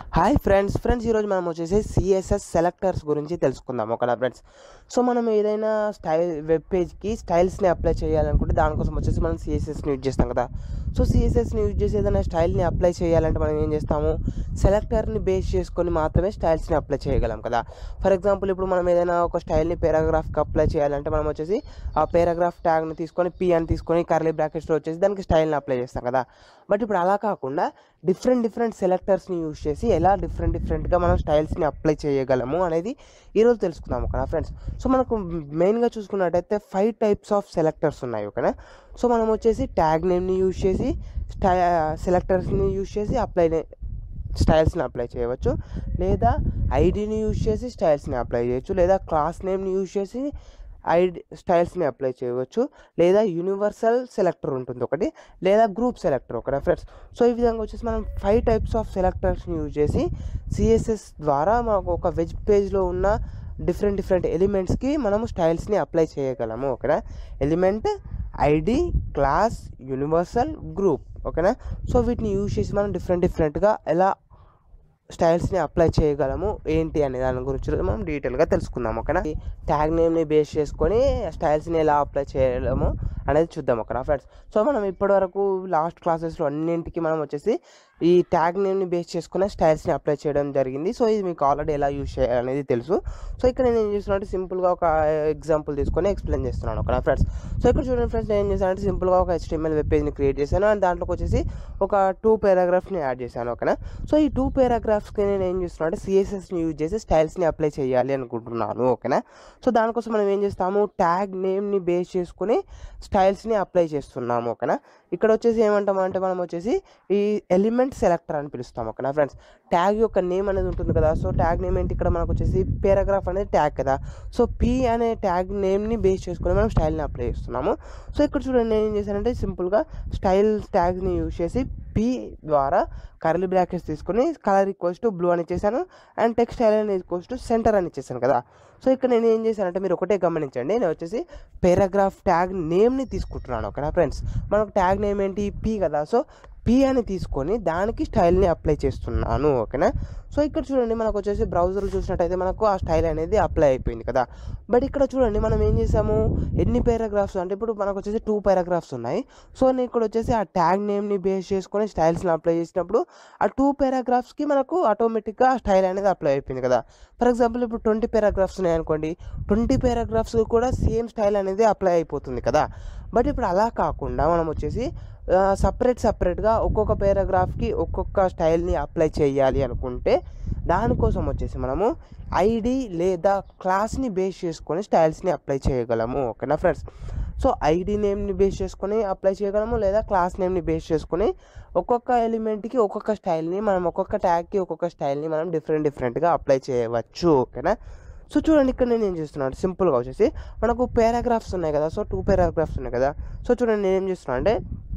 hi friends friends ఈరోజు మనం వచ్చేసి సిఎస్ఎస్ సెలెక్టర్స్ గురించి తెలుసుకుందాం ఓకేనా ఫ్రెండ్స్ సో మనం ఏదైనా స్టైల్ వెబ్ పేజ్కి స్టైల్స్ని అప్లై చేయాలనుకుంటే దానికోసం వచ్చేసి మనం సిఎస్ఎస్ని యూజ్ చేస్తాం కదా సో సిఎస్ఎస్ని యూజ్ చేసి ఏదైనా స్టైల్ని అప్లై చేయాలంటే మనం ఏం చేస్తాము సెలెక్టర్ని బేస్ చేసుకొని మాత్రమే స్టైల్స్ని అప్లై చేయగలం కదా ఫర్ ఎగ్జాంపుల్ ఇప్పుడు మనం ఏదైనా ఒక స్టైల్ని పారాగ్రాఫ్కి అప్లై చేయాలంటే మనం వచ్చేసి ఆ పారాగ్రాఫ్ ట్యాగ్ని తీసుకొని పి అని తీసుకొని కర్లీ బ్రాకెట్స్లో వచ్చేసి దానికి స్టైల్ని అప్లై చేస్తాం కదా బట్ ఇప్పుడు అలా కాకుండా డిఫరెంట్ డిఫరెంట్ సెలెక్టర్స్ని యూజ్ చేసి ఎలా డిఫరెంట్ డిఫరెంట్గా మనం స్టైల్స్ని అప్లై చేయగలము అనేది ఈరోజు తెలుసుకుందాం ఓకేనా ఫ్రెండ్స్ సో మనకు మెయిన్గా చూసుకున్నట్టయితే ఫైవ్ టైప్స్ ఆఫ్ సెలెక్టర్స్ ఉన్నాయి ఓకేనా సో మనం వచ్చేసి ట్యాగ్ నేమ్ని యూజ్ చేసి స్టై సెలెక్టర్స్ని యూజ్ చేసి అప్లై స్టైల్స్ని అప్లై చేయవచ్చు లేదా ఐడిని యూజ్ చేసి స్టైల్స్ని అప్లై చేయొచ్చు లేదా క్లాస్ నేమ్ని యూజ్ చేసి ఐడి స్టైల్స్ని అప్లై చేయవచ్చు లేదా యూనివర్సల్ సెలెక్టర్ ఉంటుంది ఒకటి లేదా గ్రూప్ సెలెక్టర్ ఒకటి ఫ్రెండ్స్ సో ఈ విధంగా వచ్చేసి మనం ఫైవ్ టైప్స్ ఆఫ్ సెలెక్టర్స్ని యూజ్ చేసి సిఎస్ఎస్ ద్వారా మనకు ఒక వెబ్ పేజ్లో ఉన్న డిఫరెంట్ డిఫరెంట్ ఎలిమెంట్స్కి మనము స్టైల్స్ని అప్లై చేయగలము ఓకేనా element ID class universal group ఓకేనా సో వీటిని యూజ్ చేసి మనం డిఫరెంట్ డిఫరెంట్గా ఎలా స్టైల్స్ని అప్లై చేయగలము ఏంటి అనే దాని గురించి మనం డీటెయిల్గా తెలుసుకుందాం ఓకేనా ట్యాగ్ నేమ్ని బేస్ చేసుకొని స్టైల్స్ని ఎలా అప్లై చేయగలము అనేది చూద్దాం ఓకేనా ఫ్రెండ్స్ సో మనం ఇప్పటివరకు లాస్ట్ క్లాసెస్లో అన్నింటికి మనం వచ్చేసి ఈ ట్యాగ్ నేమ్ని బేస్ చేసుకునే స్టైల్స్ని అప్లై చేయడం జరిగింది సో ఇది మీకు ఆల్రెడీ ఎలా యూజ్ చేయాలనేది తెలుసు సో ఇక్కడ నేను ఏం చేస్తున్నానంటే సింపుల్గా ఒక ఎగ్జాంపుల్ తీసుకొని ఎక్స్ప్లెయిన్ చేస్తున్నాను ఓకేనా ఫ్రెండ్స్ సో ఇక్కడ చూడండి ఫ్రెండ్స్ నేను ఏం చేశానంటే సింపుల్గా ఒక హెచ్టిఎంఎల్ వెబ్ పేజ్ని క్రియేట్ చేశాను అండ్ దాంట్లోకి వచ్చేసి ఒక టూ పారాగ్రాఫ్ని యాడ్ చేశాను ఓకేనా సో ఈ టూ పారాగ్రాఫ్స్కి నేను ఏం చేస్తున్నాను అంటే సిఎస్ఎస్ని యూజ్ చేసి స్టైల్స్ని అప్లై చేయాలి అనుకుంటున్నాను ఓకేనా సో దానికోసం మనం ఏం చేస్తాము ట్యాగ్ నేమ్ని బేస్ చేసుకుని స్టైల్స్ని అప్లై చేస్తున్నాము ఓకేనా ఇక్కడ వచ్చేసి ఏమంటాము అంటే మనం వచ్చేసి ఈ ఎలిమెంట్ సెలెక్టర్ అని పిలుస్తాం ఓకేనా ఫ్రెండ్స్ ట్యాగ్ యొక్క నేమ్ అనేది ఉంటుంది కదా సో ట్యాగ్ నేమ్ ఏంటి ఇక్కడ మనకు వచ్చేసి పారాగ్రాఫ్ అనేది ట్యాగ్ కదా సో పి అనే ట్యాగ్ నేమ్ని బేస్ చేసుకొని మనం స్టైల్ని అప్లై చేస్తున్నాము సో ఇక్కడ చూడండి నేను ఏం చేశానంటే సింపుల్గా స్టైల్ ట్యాగ్ని యూజ్ చేసి పి ద్వారా కర్లీ బ్రాకెట్స్ తీసుకొని కలర్ ఈక్వల్స్ టు బ్లూ అని ఇచ్చేసాను అండ్ టెక్స్టైల్ అనేది ఈక్వల్స్ టు సెంటర్ అని ఇచ్చేసాను కదా సో ఇక్కడ నేను ఏం చేశానంటే మీరు ఒకటే గమనించండి నేను వచ్చేసి పారాగ్రాఫ్ ట్యాగ్ నేమ్ని తీసుకుంటున్నాను ఓకేనా ఫ్రెండ్స్ మనకు ట్యాగ్ నేమ్ ఏంటి పి కదా సో పి అని తీసుకొని దానికి స్టైల్ని అప్లై చేస్తున్నాను ఓకేనా సో ఇక్కడ చూడండి మనకు వచ్చేసి బ్రౌజర్ చూసినట్టయితే మనకు ఆ స్టైల్ అనేది అప్లై అయిపోయింది కదా బట్ ఇక్కడ చూడండి మనం ఏం చేసాము ఎన్ని పారాగ్రాఫ్స్ అంటే ఇప్పుడు మనకు వచ్చేసి టూ పారాగ్రాఫ్స్ ఉన్నాయి సో నేను ఇక్కడ వచ్చేసి ఆ ట్యాగ్ నేమ్ని బేస్ చేసుకొని స్టైల్స్ని అప్లై చేసినప్పుడు ఆ టూ పారాగ్రాఫ్స్కి మనకు ఆటోమేటిక్గా స్టైల్ అనేది అప్లై అయిపోయింది కదా ఫర్ ఎగ్జాంపుల్ ఇప్పుడు ట్వంటీ పారాగ్రాఫ్స్ ఉన్నాయనుకోండి ట్వంటీ పారాగ్రాఫ్స్ కూడా సేమ్ స్టైల్ అనేది అప్లై అయిపోతుంది కదా బట్ ఇప్పుడు అలా కాకుండా మనం వచ్చేసి సపరేట్ సపరేట్గా ఒక్కొక్క పారాగ్రాఫ్కి ఒక్కొక్క స్టైల్ని అప్లై చేయాలి అనుకుంటే దానికోసం వచ్చేసి మనము ఐడి లేదా క్లాస్ని బేస్ చేసుకొని స్టైల్స్ని అప్లై చేయగలము ఓకేనా ఫ్రెండ్స్ సో ఐడి నేమ్ని బేస్ చేసుకొని అప్లై చేయగలము లేదా క్లాస్ నేమ్ని బేస్ చేసుకొని ఒక్కొక్క ఎలిమెంట్కి ఒక్కొక్క స్టైల్ని మనం ఒక్కొక్క ట్యాగ్కి ఒక్కొక్క స్టైల్ని మనం డిఫరెంట్ డిఫరెంట్గా అప్లై చేయవచ్చు ఓకేనా సో చూడండి ఇక్కడ నేను ఏం చేస్తున్నాను సింపుల్గా వచ్చేసి మనకు పారాగ్రాఫ్స్ ఉన్నాయి కదా సో టూ పారాగ్రాఫ్స్ ఉన్నాయి కదా సో చూడండి నేను ఏం చేస్తున్నాను అంటే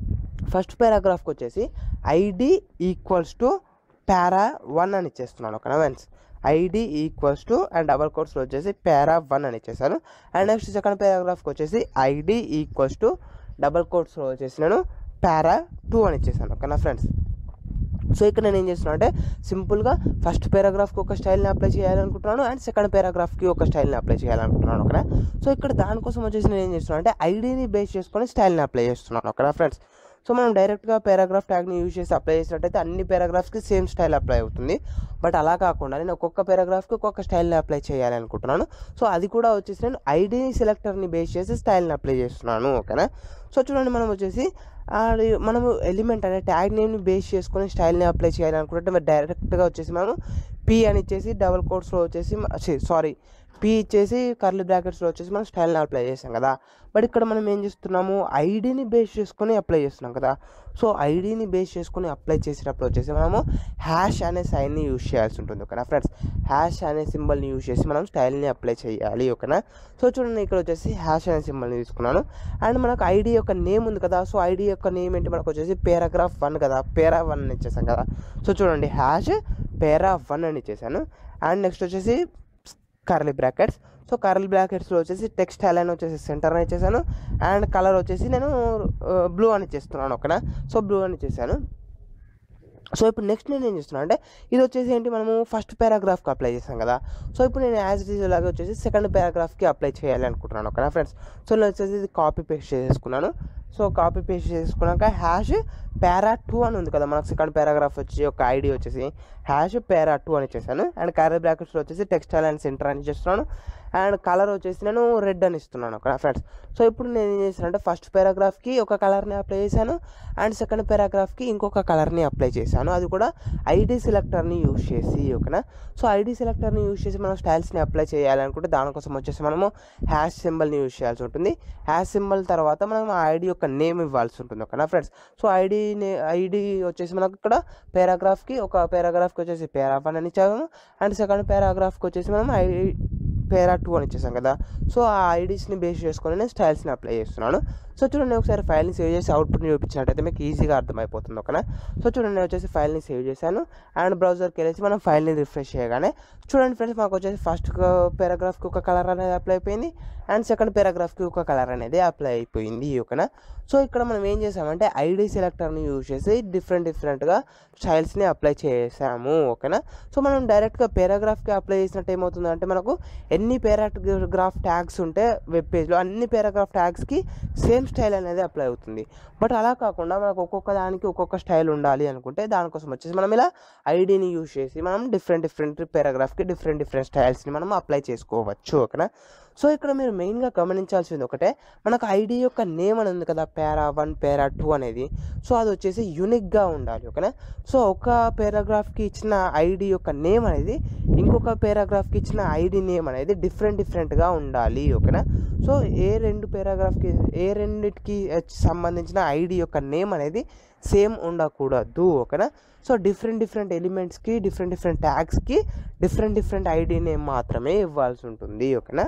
ఫస్ట్ పారాగ్రాఫ్కి వచ్చేసి ID equals to para one అని ఇచ్చేస్తున్నాను ఓకేనా friends ID equals to and double కోర్స్లో వచ్చేసి పారా వన్ అని ఇచ్చేసాను అండ్ నెక్స్ట్ సెకండ్ పారాగ్రాఫ్కి వచ్చేసి ఐడి ఈక్వల్స్ టు డబల్ కోర్స్లో వచ్చేసి నేను పారా టూ అని ఇచ్చేసాను ఓకేనా ఫ్రెండ్స్ సో ఇక్కడ నేను ఏం చేస్తున్నాను అంటే సింపుల్గా ఫస్ట్ పారాగ్రాఫ్కి ఒక స్టైల్ని అప్లై చేయాలనుకుంటున్నాను అండ్ సెకండ్ పారాగ్రాఫ్కి ఒక స్టైల్ని అప్లై చేయాలనుకుంటున్నాను ఓకేనా సో ఇక్కడ దానికోసం వచ్చేసి నేను ఏం చేస్తున్నాను అంటే ఐడిని బేస్ చేసుకొని స్టైల్ని అప్లై చేస్తున్నాను ఓకేనా ఫ్రెండ్స్ సో మనం డైరెక్ట్గా పారాగ్రాఫ్ ట్యాగ్ని యూజ్ చేసి అప్లై చేసినట్టయితే అన్ని పారాగ్రాఫ్స్కి సేమ్ స్టైల్ అప్లై అవుతుంది బట్ అలా కాకుండా నేను ఒక్కొక్క పారాగ్రాఫ్కి ఒక్కొక్క స్టైల్ని అప్లై చేయాలి అనుకుంటున్నాను సో అది కూడా వచ్చేసి నేను ఐడి సెలెక్టర్ని బేస్ చేసి స్టైల్ని అప్లై చేస్తున్నాను ఓకేనా సో చూడండి మనం వచ్చేసి మనము ఎలిమెంట్ అనే ట్యాగ్ నేమ్ని బేస్ చేసుకొని స్టైల్ని అప్లై చేయాలి అనుకుంటే మరి డైరెక్ట్గా వచ్చేసి మనము పి అని ఇచ్చేసి డబల్ కోట్స్లో వచ్చేసి సారీ పి ఇచ్చేసి కర్లీ బ్రాకెట్స్లో వచ్చేసి మనం స్టైల్ని అప్లై చేసాం కదా బట్ ఇక్కడ మనం ఏం చేస్తున్నాము ఐడిని బేస్ చేసుకొని అప్లై చేస్తున్నాం కదా సో ఐడిని బేస్ చేసుకొని అప్లై చేసేటప్పుడు వచ్చేసి మనము హ్యాష్ అనే సైన్ని యూజ్ చేయాల్సి ఉంటుంది ఓకేనా ఫ్రెండ్స్ హ్యాష్ అనే సింబల్ని యూజ్ చేసి మనం స్టైల్ని అప్లై చేయాలి ఓకేనా సో చూడండి ఇక్కడ వచ్చేసి హ్యాష్ అనే సింబల్ని తీసుకున్నాను అండ్ మనకు ఐడి యొక్క నేమ్ ఉంది కదా సో ఐడి యొక్క నేమ్ ఏంటి మనకు వచ్చేసి పారాగ్రాఫ్ వన్ కదా పేరా వన్ అని ఇచ్చేసాం కదా సో చూడండి హ్యాష్ పేరా వన్ అని ఇచ్చేసాను అండ్ నెక్స్ట్ వచ్చేసి కర్లీ బ్రాకెట్స్ సో కర్లీ బ్రాకెట్స్లో వచ్చేసి టెక్స్టైల్ అని వచ్చేసి సెంటర్ అని ఇచ్చేసాను అండ్ కలర్ వచ్చేసి నేను బ్లూ అని ఇచ్చేస్తున్నాను ఓకేనా సో బ్లూ అని ఇచ్చేసాను సో ఇప్పుడు నెక్స్ట్ నేను ఏం చేస్తున్నా అంటే ఇది వచ్చేసి ఏంటి మనము ఫస్ట్ పారాగ్రాఫ్కి అప్లై చేస్తాం కదా సో ఇప్పుడు నేను యాజ్ ఇట్ ఈజ్ లాగా వచ్చేసి సెకండ్ పారాగ్రాఫ్కి అప్లై చేయాలి అనుకుంటున్నాను ఓకేనా ఫ్రెండ్స్ సో నేను వచ్చేసి ఇది కాపీ పేస్ట్ చేసుకున్నాను సో కాపీ పేస్ట్ చేసుకున్నాక హ్యాష్ పారా టూ అని ఉంది కదా మనకు సెకండ్ పారాగ్రాఫ్ వచ్చి ఒక ఐడి వచ్చేసి హ్యాష్ పారా టూ అని ఇచ్చేసాను అండ్ కర్రీ బ్రాకెట్స్లో వచ్చేసి టెక్స్టైల్ అండ్ సెంటర్ అని చేస్తున్నాను అండ్ కలర్ వచ్చేసి నేను రెడ్ అని ఇస్తున్నాను ఓకే ఫ్రెండ్స్ సో ఇప్పుడు నేను ఏం చేశాను అంటే ఫస్ట్ పారాగ్రాఫ్కి ఒక కలర్ని అప్లై చేశాను అండ్ సెకండ్ పారాగ్రాఫ్కి ఇంకొక కలర్ని అప్లై చేశాను అది కూడా ఐడి సెలెక్టర్ని యూజ్ చేసి ఓకేనా సో ఐడి సెలెక్టర్ని యూజ్ చేసి మనం స్టైల్స్ని అప్లై చేయాలనుకుంటే దానికోసం వచ్చేసి మనము హ్యాష్ సింబల్ని యూజ్ చేయాల్సి ఉంటుంది హ్యాష్ సింబల్ తర్వాత మనం ఆ ఐడి యొక్క నేమ్ ఇవ్వాల్సి ఉంటుంది ఓకేనా ఫ్రెండ్స్ సో ఐడి ఐడి వచ్చేసి మనకు ఇక్కడ పారాగ్రాఫ్కి ఒక పారాగ్రాఫ్కి వచ్చేసి పేరా వన్ అని ఇచ్చాము అండ్ సెకండ్ పారాగ్రాఫ్కి వచ్చేసి మనం ఐ పేరా టూ అని ఇచ్చేసాం కదా సో ఆ ఐడీస్ని బేస్ చేసుకొని నేను స్టైల్స్ని అప్లై చేస్తున్నాను సో చూడండి ఒకసారి ఫైల్ని సేవ్ చేసి అవుట్పుట్ని చూపించినట్టయితే మీకు ఈజీగా అర్థమైపోతుంది ఓకేనా సో చూడండి నేను వచ్చేసి ఫైల్ని సేవ్ చేశాను అండ్ బ్రౌజర్కి వెళ్ళేసి మనం ఫైల్ని రిఫ్రెష్ చేయగానే చూడండి ఫ్రెండ్స్ మాకు వచ్చేసి ఫస్ట్ పారాగ్రాఫ్కి ఒక కలర్ అనేది అప్లై అయిపోయింది అండ్ సెకండ్ పారాగ్రాఫ్కి ఒక కలర్ అనేది అప్లై అయిపోయింది ఓకేనా సో ఇక్కడ మనం ఏం చేసామంటే ఐడి సెలెక్టర్ని యూజ్ చేసి డిఫరెంట్ డిఫరెంట్గా స్టైల్స్ని అప్లై చేసాము ఓకేనా సో మనం డైరెక్ట్గా పారాగ్రాఫ్కి అప్లై చేసినట్టు ఏమవుతుందంటే మనకు ఎన్ని పారాగ్రాఫ్ ట్యాగ్స్ ఉంటే వెబ్ పేజ్లో అన్ని పారాగ్రాఫ్ ట్యాగ్స్కి సేమ్ స్టైల్ అనేది అప్లై అవుతుంది బట్ అలా కాకుండా మనకు ఒక్కొక్క దానికి ఒక్కొక్క స్టైల్ ఉండాలి అనుకుంటే దానికోసం వచ్చేసి మనం ఇలా ఐడిని యూజ్ చేసి మనం డిఫరెంట్ డిఫరెంట్ పారాగ్రాఫ్కి డిఫరెంట్ డిఫరెంట్ స్టైల్స్ని మనం అప్లై చేసుకోవచ్చు ఓకేనా సో ఇక్కడ మీరు మెయిన్గా గమనించాల్సింది ఒకటే మనకు ఐడి యొక్క నేమ్ అని ఉంది కదా పేరా వన్ పేరా టూ అనేది సో అది వచ్చేసి యూనిక్గా ఉండాలి ఓకేనా సో ఒక పారాగ్రాఫ్కి ఇచ్చిన ఐడి యొక్క నేమ్ అనేది ఇంకొక పారాగ్రాఫ్కి ఇచ్చిన ఐడి నేమ్ అనేది డిఫరెంట్ డిఫరెంట్గా ఉండాలి ఓకేనా సో ఏ రెండు పారాగ్రాఫ్కి ఏ రెండిటికి సంబంధించిన ఐడి యొక్క నేమ్ అనేది సేమ్ ఉండకూడదు ఓకేనా సో డిఫరెంట్ డిఫరెంట్ ఎలిమెంట్స్కి డిఫరెంట్ డిఫరెంట్ ట్యాగ్స్కి డిఫరెంట్ డిఫరెంట్ ఐడి నేమ్ మాత్రమే ఇవ్వాల్సి ఉంటుంది ఓకేనా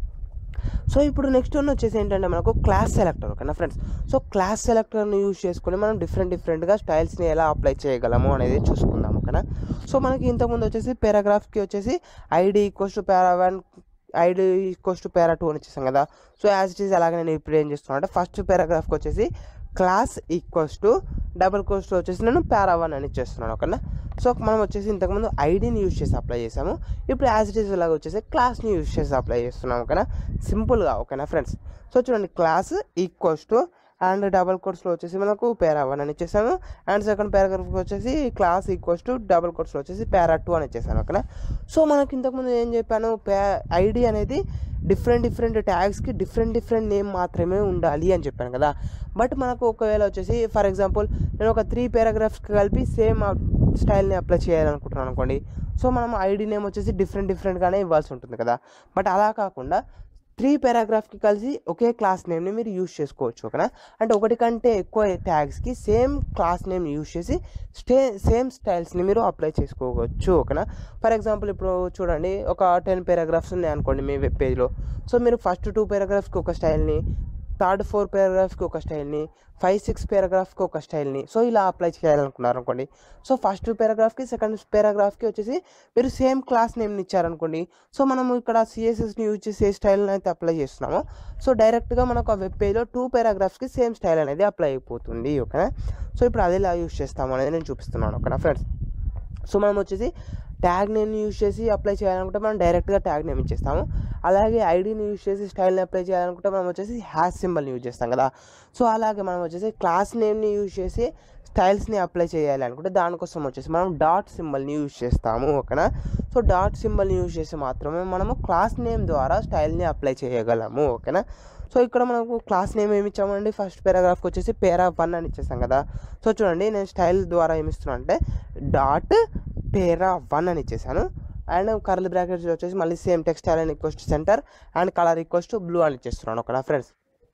సో ఇప్పుడు నెక్స్ట్ వన్ వచ్చేసి ఏంటంటే మనకు క్లాస్ సెలెక్టర్ ఓకేనా ఫ్రెండ్స్ సో క్లాస్ సెలెక్టర్ని యూజ్ చేసుకొని మనం డిఫరెంట్ డిఫరెంట్గా స్టైల్స్ని ఎలా అప్లై చేయగలము అనేది చూసుకుందాం ఓకేనా సో మనకి ఇంతకుముందు వచ్చేసి పారాగ్రాఫ్కి వచ్చేసి ID equals to para one ID equals to para two అని వచ్చేసాం కదా సో యాజ్ ఇట్ ఈస్ అలాగే నేను ఇప్పుడు ఏం చేస్తున్నాను అంటే ఫస్ట్ పారాగ్రాఫ్కి వచ్చేసి క్లాస్ ఈక్వల్స్ టు డబుల్ కోస్ట్లో వచ్చేసి నేను పారా వన్ అని ఇచ్చేస్తున్నాను ఓకేనా సో మనం వచ్చేసి ఇంతకుముందు ఐడిని యూజ్ చేసి అప్లై చేసాము ఇప్పుడు యాజ్ ఇట్ ఈస్ లాగా వచ్చేసి క్లాస్ని యూజ్ చేసి అప్లై చేస్తున్నాం ఓకేనా సింపుల్గా ఓకేనా ఫ్రెండ్స్ సో చూడండి class equals to and double కోర్స్లో వచ్చేసి మనకు పేరా వన్ అని ఇచ్చేసాము అండ్ సెకండ్ పారాగ్రాఫ్ వచ్చేసి క్లాస్ ఈక్వల్స్ టు డబల్ కోర్స్లో వచ్చేసి పేరా టూ అని ఇచ్చేసాను ఓకేనా సో మనకి ఇంతకుముందు ఏం చెప్పాను పే ఐడి అనేది డిఫరెంట్ డిఫరెంట్ ట్యాగ్స్కి డిఫరెంట్ డిఫరెంట్ నేమ్ మాత్రమే ఉండాలి అని చెప్పాను కదా బట్ మనకు ఒకవేళ వచ్చేసి ఫర్ ఎగ్జాంపుల్ నేను ఒక త్రీ పారాగ్రాఫ్స్కి కలిపి సేమ్ స్టైల్ని అప్లై చేయాలనుకుంటున్నాను అనుకోండి సో మనం ఐడి నేమ్ వచ్చేసి డిఫరెంట్ డిఫరెంట్గానే ఇవ్వాల్సి ఉంటుంది కదా బట్ అలా కాకుండా త్రీ పారాగ్రాఫ్కి కలిసి ఒకే క్లాస్ నేమ్ని మీరు యూజ్ చేసుకోవచ్చు ఓకేనా అంటే ఒకటి కంటే ఎక్కువ ట్యాగ్స్కి సేమ్ క్లాస్ నేమ్ యూజ్ చేసి స్టే సేమ్ స్టైల్స్ని మీరు అప్లై చేసుకోవచ్చు ఓకేనా ఫర్ ఎగ్జాంపుల్ ఇప్పుడు చూడండి ఒక టెన్ పారాగ్రాఫ్స్ ఉన్నాయి అనుకోండి మీ వెబ్ పేజ్లో సో మీరు ఫస్ట్ టూ పారాగ్రాఫ్స్కి ఒక స్టైల్ని థర్డ్ ఫోర్ పారాగ్రాఫ్కి ఒక స్టైల్ని ఫైవ్ సిక్స్ పారాగ్రాఫ్కి ఒక స్టైల్ని సో ఇలా అప్లై చేయాలనుకున్నారు అనుకోండి సో ఫస్ట్ పారాగ్రాఫ్కి సెకండ్ పారాగ్రాఫ్కి వచ్చేసి మీరు సేమ్ క్లాస్ నేమ్ని ఇచ్చారనుకోండి సో మనం ఇక్కడ సిఎస్ఎస్ని యూజ్ చేసి ఏ స్టైల్ని అయితే అప్లై చేస్తున్నామో సో డైరెక్ట్గా మనకు ఆ వెబ్ పేజ్లో టూ పారాగ్రాఫ్స్కి సేమ్ స్టైల్ అనేది అప్లై అయిపోతుంది ఓకేనా సో ఇప్పుడు అది ఎలా యూజ్ చేస్తాము అనేది నేను చూపిస్తున్నాను ఓకేనా ఫ్రెండ్స్ సో మనం వచ్చేసి ట్యాగ్ నేమ్ యూజ్ చేసి అప్లై చేయాలనుకుంటే మనం డైరెక్ట్గా ట్యాగ్ నేమ్ ఇచ్చేస్తాము అలాగే ఐడిని యూజ్ చేసి స్టైల్ని అప్లై చేయాలనుకుంటే మనం వచ్చేసి హ్యాష్ సింబల్ని యూజ్ చేస్తాం కదా సో అలాగే మనం వచ్చేసి క్లాస్ నేమ్ని యూజ్ చేసి స్టైల్స్ని అప్లై చేయాలి అనుకుంటే దానికోసం వచ్చేసి మనం డాట్ సింబల్ని యూజ్ చేస్తాము ఓకేనా సో డాట్ సింబల్ని యూజ్ చేసి మాత్రమే మనము క్లాస్ నేమ్ ద్వారా స్టైల్ని అప్లై చేయగలము ఓకేనా సో ఇక్కడ మనకు క్లాస్ నేమ్ ఏమి ఇచ్చామండి ఫస్ట్ పారాగ్రాఫ్కి వచ్చేసి పేరా వన్ అని ఇచ్చేసాం కదా సో చూడండి నేను స్టైల్ ద్వారా ఏమి ఇస్తున్నాను అంటే డాట్ పేరా వన్ అని ఇచ్చేసాను అండ్ కర్ల్ బ్రాకెట్స్ వచ్చేసి మళ్ళీ same text align and equals to centre and colour equals to blue అని ఇచ్చేస్తున్నాను ఓకేనా ఫ్రెండ్స్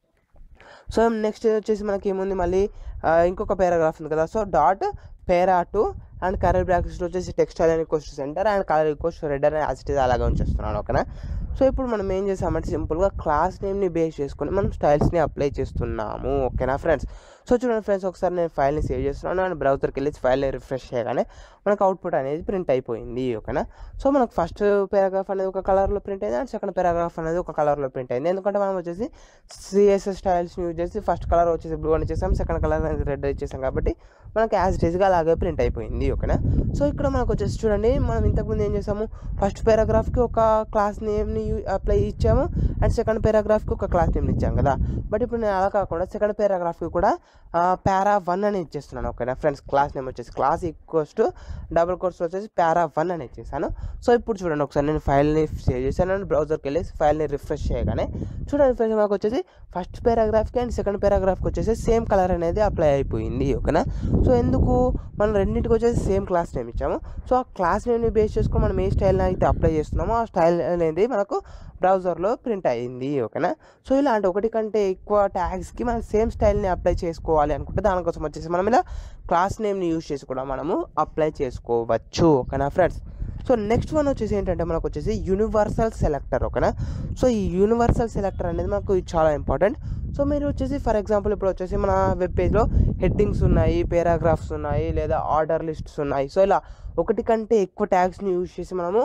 సో నెక్స్ట్ వచ్చేసి మనకి ఏముంది మళ్ళీ ఆ, ఇంకొక పారాగ్రాఫ్ ఉంది కదా so dot para two and colour brackets వచ్చేసి టెక్స్టైల్ అని equals centre and colour equals red అని యాజ్ ఇట్ ఈస్ అలాగే ఉంచేస్తున్నాను ఓకేనా సో ఇప్పుడు మనం ఏం చేసామంటే సింపుల్గా క్లాస్ నేమ్ని బేస్ చేసుకొని మనం స్టైల్స్ని అప్లై చేస్తున్నాము ఓకేనా ఫ్రెండ్స్ సో చూడండి ఫ్రెండ్స్ ఒకసారి నేను ఫైల్ని సేవ్ చేస్తున్నాను అండ్ బ్రౌజర్కి వెళ్ళి ఫైల్ని రిఫ్రెష్ చేయగానే మనకు అవుట్పుట్ అనేది ప్రింట్ అయిపోయింది ఓకేనా సో మనకు ఫస్ట్ పారాగ్రాఫ్ అనేది ఒక కలర్లో ప్రింట్ అయింది అండ్ సెకండ్ పారాగ్రాఫ్ అనేది ఒక కలర్లో ప్రింట్ అయింది ఎందుకంటే మనం వచ్చేసి సిఎస్ఎస్ స్టైల్స్ని యూజ్ చేసి ఫస్ట్ కలర్ వచ్చేసి బ్లూ అని చేసాం సెకండ్ కలర్ అనేది రెడ్ ఇచ్చేసాం కాబట్టి మనకి యాజ్ ఇట్ ఈస్గా అలాగే ప్రింట్ అయిపోయింది ఓకేనా సో ఇక్కడ మనకు వచ్చేసి చూడండి మనం ఇంతకుముందు ఏం చేసాము ఫస్ట్ పారాగ్రాఫ్కి ఒక క్లాస్ నేమ్ని అప్లై ఇచ్చాము అండ్ సెకండ్ పారాగ్రాఫ్కి ఒక క్లాస్ నేమ్ని ఇచ్చాం కదా బట్ ఇప్పుడు నేను అలా కాకుండా సెకండ్ పారాగ్రాఫ్కి కూడా పారా వన్ అని ఇచ్చేస్తున్నాను ఓకేనా ఫ్రెండ్స్ క్లాస్ నేమ్ వచ్చేసి class equals to double quotes వచ్చేసి పారా వన్ అని ఇచ్చేసాను సో ఇప్పుడు చూడండి ఒకసారి నేను ఫైల్ని సేవ్ చేశాను అండ్ బ్రౌజర్కి వెళ్ళి ఫైల్ని రిఫ్రెష్ చేయగానే చూడండి ఫ్రెండ్స్ మాకు వచ్చేసి ఫస్ట్ పారాగ్రాఫ్కి అండ్ సెకండ్ పారాగ్రాఫ్కి వచ్చేసి సేమ్ కలర్ అనేది అప్లై అయిపోయింది ఓకేనా సో ఎందుకు మనం రెండింటికి వచ్చేసి సేమ్ క్లాస్ నేమ్ ఇచ్చాము సో ఆ క్లాస్ నేమ్ని బేస్ చేసుకొని మనం ఏ స్టైల్ అయితే అప్లై చేస్తున్నామో ఆ స్టైల్ అనేది మనకు బ్రౌజర్లో ప్రింట్ అయ్యింది ఓకేనా సో ఇలాంటి ఒకటి కంటే ఎక్కువ ట్యాగ్స్కి మనం సేమ్ స్టైల్ని అప్లై చేసుకోవాలి అనుకుంటే దానికోసం వచ్చేసి మనం ఇలా క్లాస్ నేమ్ని యూజ్ చేసి కూడా మనము అప్లై చేసుకోవచ్చు ఓకేనా ఫ్రెండ్స్ సో నెక్స్ట్ వన్ వచ్చేసి ఏంటంటే మనకు వచ్చేసి యూనివర్సల్ సెలెక్టర్ ఓకేనా సో ఈ యూనివర్సల్ సెలెక్టర్ అనేది మనకు చాలా ఇంపార్టెంట్ సో మీరు వచ్చేసి ఫర్ ఎగ్జాంపుల్ ఇప్పుడు వచ్చేసి మన వెబ్ పేజ్లో హెడ్డింగ్స్ ఉన్నాయి పారాగ్రాఫ్స్ ఉన్నాయి లేదా ఆర్డర్ లిస్ట్స్ ఉన్నాయి సో ఇలా ఒకటి కంటే ఎక్కువ ట్యాగ్స్ని యూజ్ చేసి మనము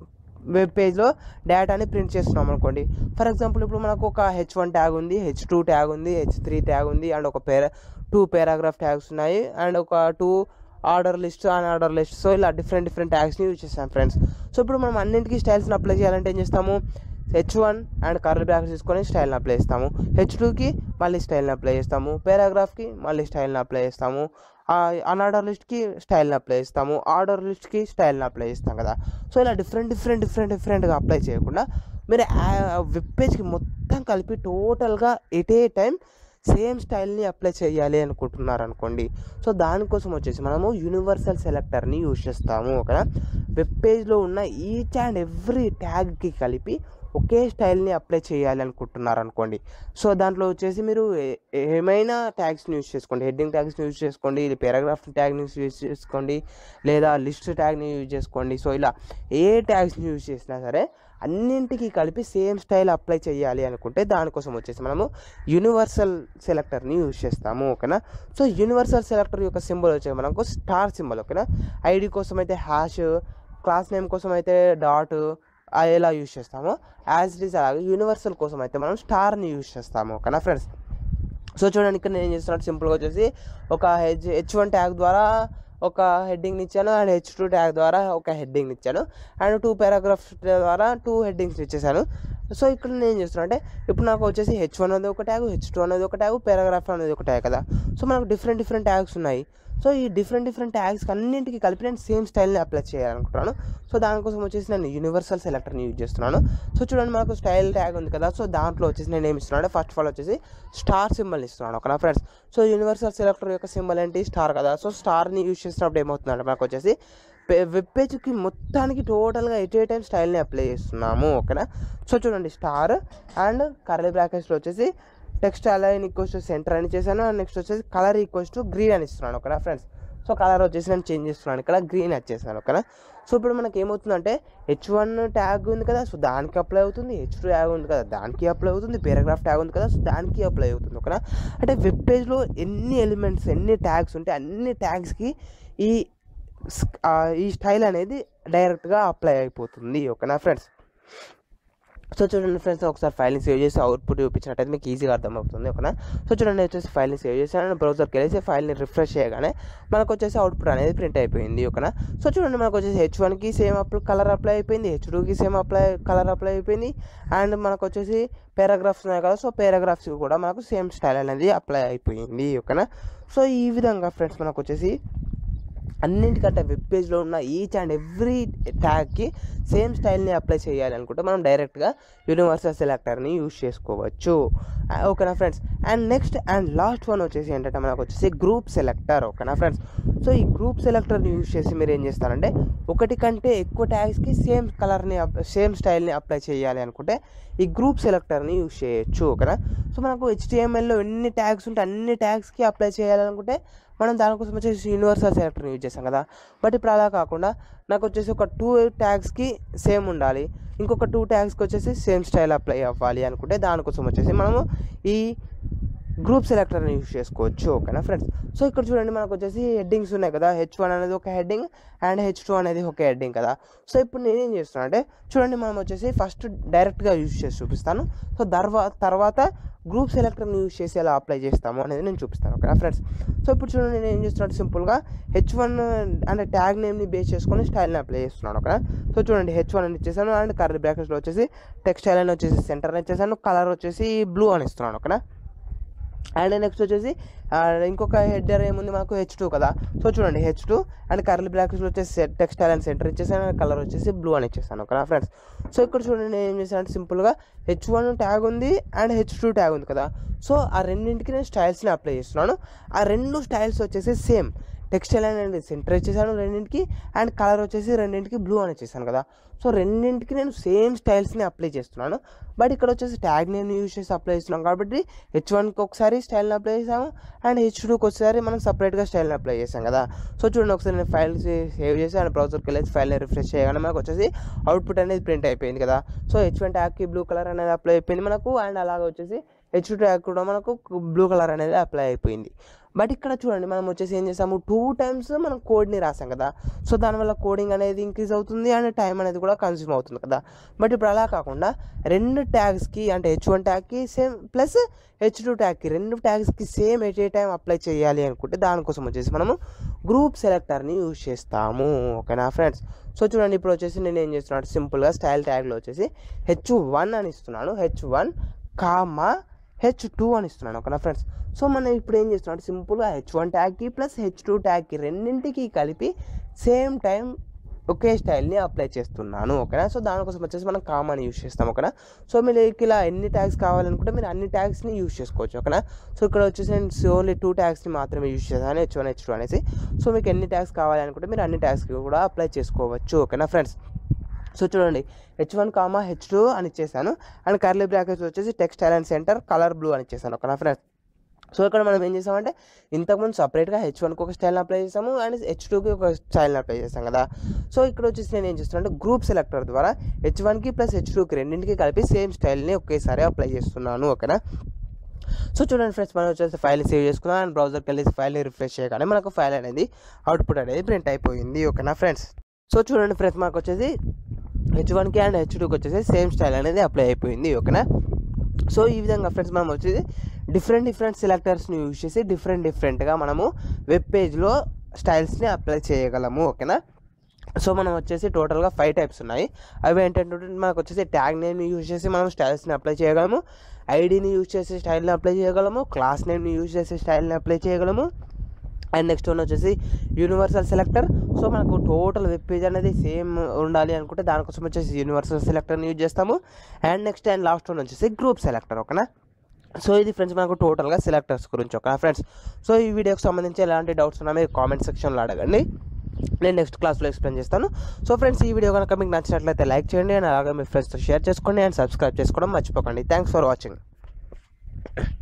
వెబ్ పేజ్లో డేటాని ప్రింట్ చేస్తున్నాం అనుకోండి ఫర్ ఎగ్జాంపుల్ ఇప్పుడు మనకు ఒక హెచ్ వన్ ట్యాగ్ ఉంది హెచ్ టూ ట్యాగ్ ఉంది హెచ్ త్రీ ట్యాగ్ ఉంది అండ్ ఒక పేరా టూ పారాగ్రాఫ్ ట్యాగ్స్ ఉన్నాయి అండ్ ఒక two order list and order list so ఇలా డిఫరెంట్ డిఫరెంట్ ట్యాగ్స్ని యూజ్ చేస్తాం ఫ్రెండ్స్ సో ఇప్పుడు మనం అన్నింటికి స్టైల్స్ని అప్లై చేయాలంటే ఏం చేస్తాము H one and curl brackets తీసుకొని స్టైల్ని అప్లై చేస్తాము హెచ్ టూకి మళ్ళీ స్టైల్ని అప్లై చేస్తాము పారాగ్రాఫ్కి మళ్ళీ స్టైల్ని అప్లై చేస్తాము అన్ఆర్డర్ లిస్ట్కి స్టైల్ని అప్లై చేస్తాము ఆర్డర్ లిస్ట్కి స్టైల్ని అప్లై చేస్తాం కదా సో ఇలా డిఫరెంట్ డిఫరెంట్ డిఫరెంట్ డిఫరెంట్గా అప్లై చేయకుండా మీరు వెబ్ పేజ్కి మొత్తం కలిపి టోటల్గా ఎట్ ఏ టైం సేమ్ స్టైల్ని అప్లై చేయాలి అనుకుంటున్నారు అనుకోండి సో దానికోసం వచ్చేసి మనము యూనివర్సల్ సెలెక్టర్ని యూజ్ చేస్తాము ఓకేనా వెబ్ పేజ్లో ఉన్న ఈచ్ అండ్ ఎవ్రీ ట్యాగ్కి కలిపి ఒకే స్టైల్ని అప్లై చేయాలి అనుకుంటున్నారు అనుకోండి సో దాంట్లో వచ్చేసి మీరు ఏ- ఏమైనా ట్యాగ్స్ని యూజ్ చేసుకోండి హెడ్డింగ్ ట్యాగ్స్ని యూజ్ చేసుకోండి పారాగ్రాఫ్ ట్యాగ్ని యూజ్ చేసుకోండి లేదా లిస్ట్ ట్యాగ్ని యూజ్ చేసుకోండి సో ఇలా ఏ ట్యాగ్స్ని యూజ్ చేసినా సరే అన్నింటికి కలిపి సేమ్ స్టైల్ అప్లై చేయాలి అనుకుంటే దానికోసం వచ్చేసి మనము యూనివర్సల్ సెలెక్టర్ని యూజ్ చేస్తాము ఓకేనా సో యూనివర్సల్ సెలెక్టర్ యొక్క సింబల్ వచ్చే మనకు స్టార్ సింబల్ ఓకేనా ఐడి కోసం అయితే హ్యాష్ క్లాస్ నేమ్ కోసం అయితే డాట్ ఎలా యూజ్ చేస్తామో యాజ్ ఇట్ ఈస్ అలాగే యూనివర్సల్ కోసం అయితే మనం స్టార్ని యూజ్ చేస్తాము ఓకేనా ఫ్రెండ్స్ సో చూడండి ఇక్కడ నేను ఏం చేస్తున్నాను సింపుల్గా వచ్చేసి ఒక హెచ్ హెచ్ వన్ ట్యాగ్ ద్వారా ఒక హెడ్డింగ్ని ఇచ్చాను అండ్ హెచ్ టూ ట్యాగ్ ద్వారా ఒక హెడ్డింగ్ని ఇచ్చాను అండ్ టూ పారాగ్రాఫ్స్ ద్వారా టూ హెడ్డింగ్స్ ఇచ్చేసాను సో ఇక్కడ నేను ఏం చేస్తున్నా అంటే ఇప్పుడు నాకు వచ్చేసి హెచ్ వన్ అనేది ఒక ట్యాగ్ హెచ్ టూ అనేది ఒక ట్యాగ్ పారాగ్రాఫ్ అనేది ఒక ట్యాగ్ కదా సో మనకు డిఫరెంట్ డిఫరెంట్ ట్యాగ్స్ ఉన్నాయి సో ఈ డిఫరెంట్ డిఫరెంట్ ట్యాగ్స్ అన్నింటికి కలిపి నేను సేమ్ స్టైల్ని అప్లై చేయాలనుకుంటున్నాను సో దానికోసం వచ్చేసి నేను యూనివర్సల్ సెలెక్టర్ని యూజ్ చేస్తున్నాను సో చూడండి మనకు స్టైల్ ట్యాగ్ ఉంది కదా సో దాంట్లో వచ్చేసి నేను ఏమి ఇస్తున్నాను అంటే ఫస్ట్ ఆఫ్ ఆల్ వచ్చేసి స్టార్ సింబల్ ఇస్తున్నాను ఓకేనా ఫ్రెండ్స్ సో యూనివర్సల్ సెలెక్టర్ యొక్క సింబల్ ఏంటి స్టార్ కదా సో స్టార్ని యూజ్ చేసినప్పుడు ఏమవుతుందంటే మనకు వచ్చేసి వెబ్ పేజ్కి మొత్తానికి టోటల్గా ఎట్ ఏ టైం స్టైల్ని అప్లై చేస్తున్నాము ఓకేనా సో చూడండి స్టార్ అండ్ కర్లీ బ్రాకెట్స్లో వచ్చేసి text align equals to centre అని చేశాను అండ్ నెక్స్ట్ వచ్చేసి కలర్ ఈక్వల్స్ టు గ్రీన్ అని ఇస్తున్నాను ఓకేనా ఫ్రెండ్స్ సో కలర్ వచ్చేసి నేను చేంజ్ చేస్తున్నాను ఇక్కడ గ్రీన్ వచ్చేసాను ఓకేనా సో ఇప్పుడు మనకి ఏమవుతుందంటే హెచ్ వన్ ట్యాగ్ ఉంది కదా సో దానికి అప్లై అవుతుంది హెచ్ టూ ట్యాగ్ ఉంది కదా దానికి అప్లై అవుతుంది పారాగ్రాఫ్ ట్యాగ్ ఉంది కదా సో దానికి అప్లై అవుతుంది ఓకేనా అంటే వెబ్ పేజ్లో ఎన్ని ఎలిమెంట్స్ ఎన్ని ట్యాగ్స్ ఉంటే అన్ని ట్యాగ్స్కి ఈ స్- ఆ, ఈ స్టైల్ అనేది డైరెక్ట్గా అప్లై అయిపోతుంది ఓకేనా ఫ్రెండ్స్ సో చూడండి ఫ్రెండ్స్ ఒకసారి ఫైల్ని సేవ్ చేసి అవుట్పుట్ చూపించినట్టయితే మీకు ఈజీగా అర్థమవుతుంది ఓకేనా సో చూడండి వచ్చేసి ఫైల్ని సేవ్ చేశాను బ్రౌజర్కి వెళ్ళేసి ఫైల్ని రిఫ్రెష్ చేయగానే మనకు వచ్చేసి అవుట్పుట్ అనేది ప్రింట్ అయిపోయింది ఓకేనా సో చూడండి మనకు వచ్చేసి హెచ్ వన్కి సేమ్ అప్లై కలర్ అప్లై అయిపోయింది హెచ్ టూకి సేమ్ అప్లై కలర్ అప్లై అయిపోయింది అండ్ మనకు వచ్చేసి పారాగ్రాఫ్స్ ఉన్నాయి కదా సో పారాగ్రాఫ్స్ కూడా మనకు సేమ్ స్టైల్ అనేది అప్లై అయిపోయింది ఓకేనా సో ఈ విధంగా ఫ్రెండ్స్ మనకు వచ్చేసి అన్నింటికంటే వెబ్ పేజ్లో ఉన్న ఈచ్ అండ్ ఎవ్రీ ట్యాగ్కి సేమ్ స్టైల్ని అప్లై చేయాలి అనుకుంటే మనం డైరెక్ట్గా యూనివర్సల్ సెలెక్టర్ని యూజ్ చేసుకోవచ్చు ఆ, ఓకేనా friends and next and last one వచ్చేసి ఏంటంటే మనకు వచ్చేసి గ్రూప్ సెలెక్టర్ ఓకేనా ఫ్రెండ్స్ సో ఈ గ్రూప్ సెలెక్టర్ని యూజ్ చేసి మీరు ఏం చేస్తారంటే ఒకటి కంటే ఎక్కువ ట్యాగ్స్కి సేమ్ కలర్ని సేమ్ స్టైల్ని అప్లై చేయాలి అనుకుంటే ఈ గ్రూప్ సెలెక్టర్ని యూజ్ చేయొచ్చు ఓకేనా సో మనకు హెచ్టిఎంఎల్లో ఎన్ని ట్యాగ్స్ ఉంటే అన్ని ట్యాగ్స్కి అప్లై చేయాలనుకుంటే మనం దానికోసం వచ్చేసి యూనివర్సల్ సెలెక్టర్ యూజ్ చేస్తాం కదా బట్ ఇప్పుడు అలా కాకుండా నాకు వచ్చేసి ఒక టూ ట్యాగ్స్కి సేమ్ ఉండాలి ఇంకొక టూ ట్యాగ్స్కి వచ్చేసి సేమ్ స్టైల్ అప్లై అవ్వాలి అనుకుంటే దానికోసం వచ్చేసి మనము ఈ గ్రూప్ సెలెక్టర్ని యూజ్ చేసుకోవచ్చు ఓకేనా ఫ్రెండ్స్ సో ఇక్కడ చూడండి మనకు వచ్చేసి హెడ్డింగ్స్ ఉన్నాయి కదా హెచ్ వన్ అనేది ఒక హెడ్డింగ్ అండ్ హెచ్ టూ అనేది ఒక హెడ్డింగ్ కదా సో ఇప్పుడు నేనేం చేస్తున్నా అంటే చూడండి మనం వచ్చేసి ఫస్ట్ డైరెక్ట్గా యూజ్ చేసి చూపిస్తాను సో తర్వా తర్వాత గ్రూప్ సెలెక్టర్ని యూజ్ చేసి ఎలా అప్లై చేస్తాము అనేది నేను చూపిస్తాను ఓకేనా ఫ్రెండ్స్ సో ఇప్పుడు చూడండి నేను ఏం చేస్తున్నాను సింపుల్గా హెచ్ వన్ అంటే ట్యాగ్ నేమ్ని బేస్ చేసుకొని స్టైల్ని అప్లై చేస్తున్నాను ఓకేనా సో చూడండి హెచ్ వన్ అని ఇచ్చేసాను అండ్ కర్రీ బ్రాకెట్స్లో వచ్చేసి టెక్స్టైల్ అని వచ్చేసి సెంటర్ అని ఇచ్చేసాను కలర్ వచ్చేసి బ్లూ అని ఇస్తున్నాను ఓకేనా అండ్ నెక్స్ట్ వచ్చేసి ఆ, ఇంకొక హెడర్ ఏముంది మనకు హెచ్ టూ కదా సో చూడండి H two and curly blocks వచ్చేసి టెక్స్టైల్ అండ్ సెంటర్ ఇచ్చేసాను అండ్ కలర్ వచ్చేసి బ్లూ అని ఇచ్చేసాను ఓకేనా ఫ్రెండ్స్ సో ఇక్కడ చూడండి నేను ఏం చేశాను అంటే సింపుల్గా హెచ్ వన్ ట్యాగ్ ఉంది అండ్ హెచ్ టూ ట్యాగ్ ఉంది కదా సో ఆ రెండింటికి నేను స్టైల్స్ని అప్లై చేస్తున్నాను ఆ రెండు స్టైల్స్ వచ్చేసి సేమ్ టెక్స్టైల్ అండ్ సెంటర్ ఇచ్చేసాను రెండింటికి అండ్ కలర్ వచ్చేసి రెండింటికి బ్లూ అని ఇచ్చేసాను కదా సో రెండింటికి నేను సేమ్ స్టైల్స్ని అప్లై చేస్తున్నాను బట్ ఇక్కడ వచ్చేసి ట్యాగ్ నేను యూజ్ చేసి అప్లై చేస్తున్నాం కాబట్టి హెచ్ వన్కి ఒకసారి స్టైల్ని అప్లై చేసాము అండ్ హెచ్ టూకి ఒకసారి మనం సపరేట్గా స్టైల్ని అప్లై చేసాం కదా సో చూడండి ఒకసారి నేను ఫైల్ సేవ్ చేసి అండ్ బ్రౌజర్కి వెళ్ళేసి ఫైల్ని రిఫ్రెష్ చేయగానే మనకు వచ్చేసి అవుట్పుట్ అనేది ప్రింట్ అయిపోయింది కదా సో హెచ్ వన్ ట్యాగ్కి బ్లూ కలర్ అనేది అప్లై అయిపోయింది మనకు అండ్ అలాగే వచ్చేసి హెచ్ టూ ట్యాగ్ కూడా మనకు బ్లూ కలర్ అనేది అప్లై అయిపోయింది బట్ ఇక్కడ చూడండి మనం వచ్చేసి ఏం చేసాము టూ టైమ్స్ మనం కోడ్ని రాసాం కదా సో దానివల్ల కోడింగ్ అనేది ఇంక్రీజ్ అవుతుంది అండ్ టైం అనేది కూడా కన్స్యూమ్ అవుతుంది కదా బట్ ఇప్పుడు అలా కాకుండా రెండు ట్యాగ్స్కి అంటే హెచ్ వన్ ట్యాగ్కి సేమ్ ప్లస్ హెచ్ టూ ట్యాగ్కి రెండు ట్యాగ్స్కి same at a time apply చేయాలి అనుకుంటే దానికోసం వచ్చేసి మనము గ్రూప్ సెలెక్టర్ని యూజ్ చేస్తాము ఓకేనా ఫ్రెండ్స్ సో చూడండి ఇప్పుడు వచ్చేసి నేను ఏం చేస్తున్నాను సింపుల్గా స్టైల్ ట్యాగ్లో వచ్చేసి హెచ్ వన్ అని ఇస్తున్నాను H one comma H two అని ఇస్తున్నాను ఓకేనా ఫ్రెండ్స్ సో మనం ఇప్పుడు ఏం చేస్తున్నాం అంటే సింపుల్గా హెచ్ వన్ ట్యాగ్కి ప్లస్ హెచ్ టూ ట్యాగ్కి రెండింటికి కలిపి సేమ్ టైం ఒకే స్టైల్ని అప్లై చేస్తున్నాను ఓకేనా సో దానికోసం వచ్చేసి మనం కామన్ యూస్ చేస్తాం ఓకేనా సో మీరు ఇలా ఎన్ని ట్యాగ్స్ కావాలనుకుంటే మీరు అన్ని ట్యాగ్స్ని యూస్ చేసుకోవచ్చు ఓకేనా సో ఇక్కడ వచ్చేసి నేను ఓన్లీ టూ ట్యాగ్స్ని మాత్రమే యూస్ చేశాను హెచ్ వన్ హెచ్ టూ అనేసి సో మీకు ఎన్ని ట్యాగ్స్ కావాలనుకుంటే మీరు అన్ని ట్యాగ్స్కి కూడా అప్లై చేసుకోవచ్చు ఓకేనా ఫ్రెండ్స్ సో చూడండి H one comma H two అని ఇచ్చేసాను అండ్ కర్లీ బ్రాకెట్స్ వచ్చేసి text align and centre colour blue అని ఇచ్చేసాను ఓకేనా ఫ్రెండ్స్ సో ఇక్కడ మనం ఏం చేసామంటే ఇంతకుముందు సపరేట్గా హెచ్ వన్కి ఒక స్టైల్ని అప్లై చేసాము అండ్ హెచ్ టూకి ఒక స్టైల్ని అప్లై చేసాం కదా సో ఇక్కడ వచ్చేసి నేను ఏం చేస్తున్నాను అంటే గ్రూప్ సెలెక్టర్ ద్వారా హెచ్ వన్కి ప్లస్ హెచ్ టూకి రెండింటికి కలిపి సేమ్ స్టైల్ని ఒకేసారి అప్లై చేస్తున్నాను ఓకేనా సో చూడండి ఫ్రెండ్స్ మనం వచ్చేసి ఫైల్ సేవ్ చేసుకున్నాం అండ్ బ్రౌజర్కి వెళ్ళేసి ఫైల్ని రిఫ్రెష్ చేయగానే మనకు ఫైల్ అనేది అవుట్పుట్ అనేది ప్రింట్ అయిపోయింది ఓకేనా ఫ్రెండ్స్ సో చూడండి ఫ్రెండ్స్ మనకు వచ్చేసి హెచ్ వన్కి అండ్ హెచ్ టూకి వచ్చేసి సేమ్ స్టైల్ అనేది అప్లై అయిపోయింది ఓకేనా సో ఈ విధంగా ఫ్రెండ్స్ మనం వచ్చేసి డిఫరెంట్ డిఫరెంట్ సెలెక్టర్స్ని యూజ్ చేసి డిఫరెంట్ డిఫరెంట్గా మనము వెబ్ పేజ్లో స్టైల్స్ని అప్లై చేయగలము ఓకేనా సో మనం వచ్చేసి టోటల్గా ఫైవ్ టైప్స్ ఉన్నాయి అవి ఏంటంటే మనకు వచ్చేసి ట్యాగ్ నేమ్ని యూజ్ చేసి మనం స్టైల్స్ని అప్లై చేయగలము ఐడిని యూజ్ చేసి స్టైల్ని అప్లై చేయగలము క్లాస్ నేమ్ని యూజ్ చేసి స్టైల్ని అప్లై చేయగలము అండ్ నెక్స్ట్ వన్ వచ్చేసి యూనివర్సల్ సెలెక్టర్ సో మనకు టోటల్ వెబ్ పేజ్ అనేది సేమ్ ఉండాలి అనుకుంటే దానికోసం వచ్చేసి యూనివర్సల్ సెలెక్టర్ని యూజ్ చేస్తాము and next and last one వచ్చేసి గ్రూప్ సెలెక్టర్ ఓకేనా సో ఇది ఫ్రెండ్స్ మనకు టోటల్గా సెలెక్టర్స్ గురించి ఓకేనా ఫ్రెండ్స్ సో ఈ వీడియోకి సంబంధించి ఎలాంటి డౌట్స్ ఉన్నా మీరు కామెంట్ సెక్షన్లో అడగండి నేను నెక్స్ట్ క్లాస్లో ఎక్స్ప్లెయిన్ చేస్తాను సో ఫ్రెండ్స్ ఈ వీడియో కనుక మీకు నచ్చినట్లయితే లైక్ చేయండి అండ్ అలాగే మీ ఫ్రెండ్స్తో షేర్ చేసుకోండి అండ్ సబ్స్క్రైబ్ చేసుకోవడం మర్చిపోకండి థ్యాంక్స్ ఫర్ వాచింగ్